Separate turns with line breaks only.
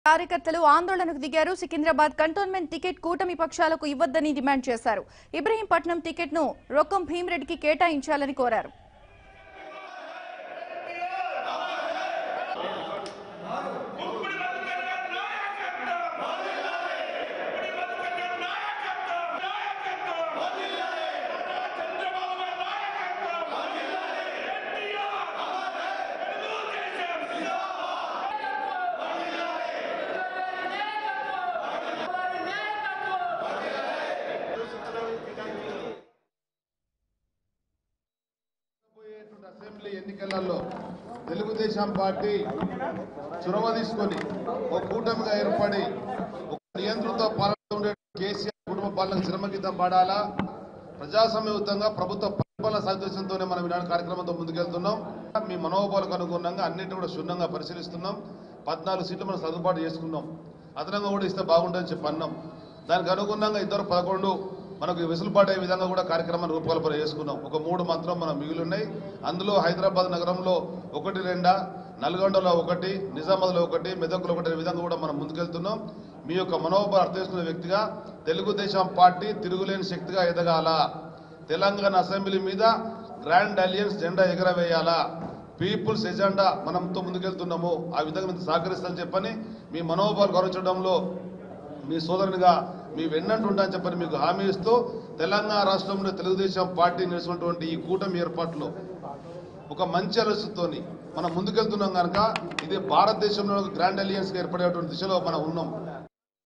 కార్యకర్తలు ఆందోళనకు దిగారు సికింద్రాబాద్ కంటోన్మెంట్ టికెట్ కూటమి పక్షాలకు ఇవ్వద్దని డిమాండ్ చేశారు ఇబ్రహీంపట్నం టికెట్ ను రొక్కం భీమిరెడ్డికి కేటాయించాలని కోరారు
రాబోయేటువంటి అసెంబ్లీ ఎన్నికలలో తెలుగుదేశం పార్టీ చొరవ తీసుకొని ఒక కూటమిగా ఏర్పడి ఒక నియంత్రణతో పాలన ఉండే కేసీఆర్ కుటుంబ పాలనకు చిరమగీతం పాడాలా ప్రజాస్వామ్యయుతంగా ప్రభుత్వ పరిపాలన సాధ్యంతోనే మనం ఇలాంటి కార్యక్రమంతో ముందుకెళ్తున్నాం మీ మనోభావాలకు అనుగుణంగా అన్నింటినీ కూడా క్షుణ్ణంగా పరిశీలిస్తున్నాం పద్నాలుగు సీట్లు మనం సర్దుబాటు చేసుకున్నాం అదనంగా కూడా ఇస్తే బాగుంటుందని చెప్పి అన్నాం దానికి అనుగుణంగా ఇద్దరు పదకొండు మనకు వెసులుబాటు అయ్యే విధంగా కూడా కార్యక్రమాన్ని రూపకల్పన చేసుకున్నాం ఒక మూడు మాత్రం మనం మిగిలి ఉన్నాయి అందులో హైదరాబాద్ నగరంలో ఒకటి రెండా నల్గొండలో ఒకటి నిజామాబాద్లో ఒకటి మెదక్లో ఒకటి అనే విధంగా కూడా మనం ముందుకెళ్తున్నాం మీ యొక్క మనోభావాలు అర్థం చేసుకునే వ్యక్తిగా తెలుగుదేశం పార్టీ తిరుగులేని శక్తిగా ఎదగాల తెలంగాణ అసెంబ్లీ మీద గ్రాండ్ అలియన్స్ జెండా ఎగరవేయాలా పీపుల్స్ ఎజెండా మనంతో ముందుకెళ్తున్నాము ఆ విధంగా మీకు సహకరిస్తానని చెప్పని మీ మనోభావాలు గౌరవించడంలో మీ సోదరునిగా మీ వెన్నంటు ఉంటానని చెప్పని మీకు హామీ ఇస్తూ తెలంగాణ రాష్ట్రంలో తెలుగుదేశం పార్టీ నిలిచినటువంటి ఈ కూటమి ఏర్పాట్లో ఒక మంచి ఆలోచనతోని మనం ముందుకెళ్తున్నాం కనుక ఇది భారతదేశంలో గ్రాండ్ అలియన్స్ ఏర్పడేటువంటి దిశలో మనం ఉన్నాం